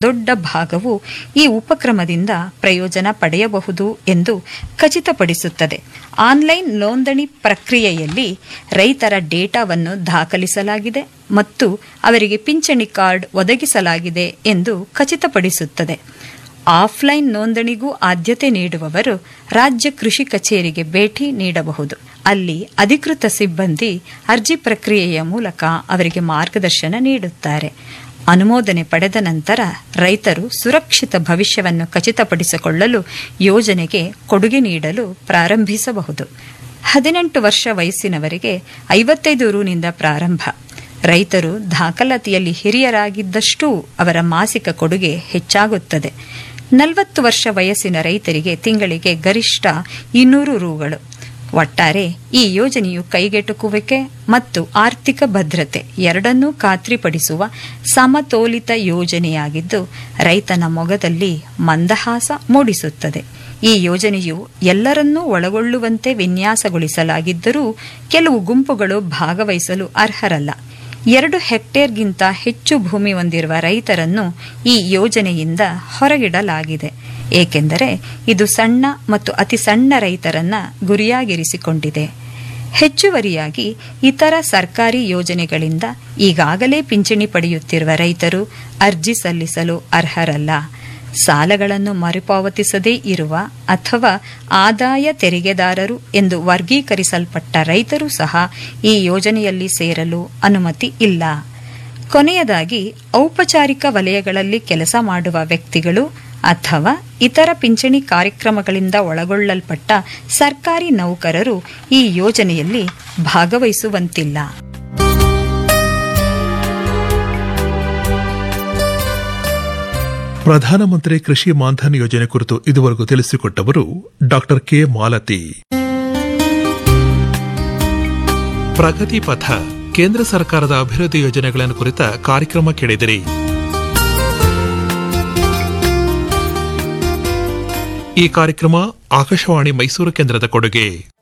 ದೊಡ್ಡ ಭಾಗವು ಈ ಉಪಕ್ರಮದಿಂದ ಪ್ರಯೋಜನ ಪಡೆಯಬಹುದು ಎಂದು ಖಚಿತಪಡಿಸುತ್ತದೆ ಆನ್ಲೈನ್ ನೋಂದಣಿ ಪ್ರಕ್ರಿಯೆಯಲ್ಲಿ ರೈತರ ಡೇಟಾವನ್ನು ದಾಖಲಿಸಲಾಗಿದೆ ಮತ್ತು ಅವರಿಗೆ ಪಿಂಚಣಿ ಕಾರ್ಡ್ ಒದಗಿಸಲಾಗಿದೆ ಎಂದು ಖಚಿತಪಡಿಸುತ್ತದೆ ಆಫ್ಲೈನ್ ನೋಂದಣಿಗೂ ಆದ್ಯತೆ ನೀಡುವವರು ರಾಜ್ಯ ಕೃಷಿ ಕಚೇರಿಗೆ ಭೇಟಿ ನೀಡಬಹುದು ಅಲ್ಲಿ ಅಧಿಕೃತ ಸಿಬ್ಬಂದಿ ಅರ್ಜಿ ಪ್ರಕ್ರಿಯೆಯ ಮೂಲಕ ಅವರಿಗೆ ಮಾರ್ಗದರ್ಶನ ನೀಡುತ್ತಾರೆ ಅನುಮೋದನೆ ಪಡೆದ ನಂತರ ರೈತರು ಸುರಕ್ಷಿತ ಭವಿಷ್ಯವನ್ನು ಖಚಿತಪಡಿಸಿಕೊಳ್ಳಲು ಯೋಜನೆಗೆ ಕೊಡುಗೆ ನೀಡಲು ಪ್ರಾರಂಭಿಸಬಹುದು ಹದಿನೆಂಟು ವರ್ಷ ವಯಸ್ಸಿನವರಿಗೆ ಐವತ್ತೈದು ರುನಿಂದ ಪ್ರಾರಂಭ ರೈತರು ದಾಖಲಾತಿಯಲ್ಲಿ ಹಿರಿಯರಾಗಿದ್ದಷ್ಟೂ ಅವರ ಮಾಸಿಕ ಕೊಡುಗೆ ಹೆಚ್ಚಾಗುತ್ತದೆ ನಲವತ್ತು ವರ್ಷ ವಯಸ್ಸಿನ ರೈತರಿಗೆ ತಿಂಗಳಿಗೆ ಗರಿಷ್ಠ ಇನ್ನೂರು ರುಗಳು ಒಟ್ಟಾರೆ ಈ ಯೋಜನೆಯು ಕೈಗೆಟುಕುವಿಕೆ ಮತ್ತು ಆರ್ಥಿಕ ಭದ್ರತೆ ಎರಡನ್ನೂ ಖಾತ್ರಿಪಡಿಸುವ ಸಮತೋಲಿತ ಯೋಜನೆಯಾಗಿದ್ದು ರೈತನ ಮೊಗದಲ್ಲಿ ಮಂದಹಾಸ ಮೂಡಿಸುತ್ತದೆ ಈ ಯೋಜನೆಯು ಎಲ್ಲರನ್ನೂ ಒಳಗೊಳ್ಳುವಂತೆ ವಿನ್ಯಾಸಗೊಳಿಸಲಾಗಿದ್ದರೂ ಕೆಲವು ಗುಂಪುಗಳು ಭಾಗವಹಿಸಲು ಅರ್ಹರಲ್ಲ ಎರಡು ಹೆಕ್ಟೇರ್ಗಿಂತ ಹೆಚ್ಚು ಭೂಮಿ ಹೊಂದಿರುವ ರೈತರನ್ನು ಈ ಯೋಜನೆಯಿಂದ ಹೊರಗಿಡಲಾಗಿದೆ ಏಕೆಂದರೆ ಇದು ಸಣ್ಣ ಮತ್ತು ಅತಿ ಸಣ್ಣ ರೈತರನ್ನ ಗುರಿಯಾಗಿರಿಸಿಕೊಂಡಿದೆ ಹೆಚ್ಚುವರಿಯಾಗಿ ಇತರ ಸರ್ಕಾರಿ ಯೋಜನೆಗಳಿಂದ ಈಗಾಗಲೇ ಪಿಂಚಣಿ ಪಡೆಯುತ್ತಿರುವ ರೈತರು ಅರ್ಜಿ ಸಲ್ಲಿಸಲು ಅರ್ಹರಲ್ಲ ಸಾಲಗಳನ್ನು ಮರುಪಾವತಿಸದೇ ಇರುವ ಅಥವಾ ಆದಾಯ ತೆರಿಗೆದಾರರು ಎಂದು ವರ್ಗೀಕರಿಸಲ್ಪಟ್ಟ ರೈತರು ಸಹ ಈ ಯೋಜನೆಯಲ್ಲಿ ಸೇರಲು ಅನುಮತಿ ಇಲ್ಲ ಕೊನೆಯದಾಗಿ ಔಪಚಾರಿಕ ವಲಯಗಳಲ್ಲಿ ಕೆಲಸ ಮಾಡುವ ವ್ಯಕ್ತಿಗಳು ಅಥವಾ ಇತರ ಪಿಂಚಣಿ ಕಾರ್ಯಕ್ರಮಗಳಿಂದ ಒಳಗೊಳ್ಳಲ್ಪಟ್ಟ ಸರ್ಕಾರಿ ನೌಕರರು ಈ ಯೋಜನೆಯಲ್ಲಿ ಭಾಗವಹಿಸುವಂತಿಲ್ಲ ಪ್ರಧಾನಮಂತ್ರಿ ಕೃಷಿ ಮಾನ್ಧನ್ ಯೋಜನೆ ಕುರಿತು ಇದುವರೆಗೂ ತಿಳಿಸಿಕೊಟ್ಟವರು ಡಾಕ್ಟರ್ ಕೆ ಮಾಲತಿ ಪ್ರಗತಿ ಪಥ ಕೇಂದ್ರ ಸರ್ಕಾರದ ಅಭಿವೃದ್ಧಿ ಯೋಜನೆಗಳನ್ನು ಕುರಿತ ಕಾರ್ಯಕ್ರಮ ಕೇಳಿದಿರಿ ಈ ಕಾರ್ಯಕ್ರಮ ಆಕಾಶವಾಣಿ ಮೈಸೂರು ಕೇಂದ್ರದ ಕೊಡುಗೆ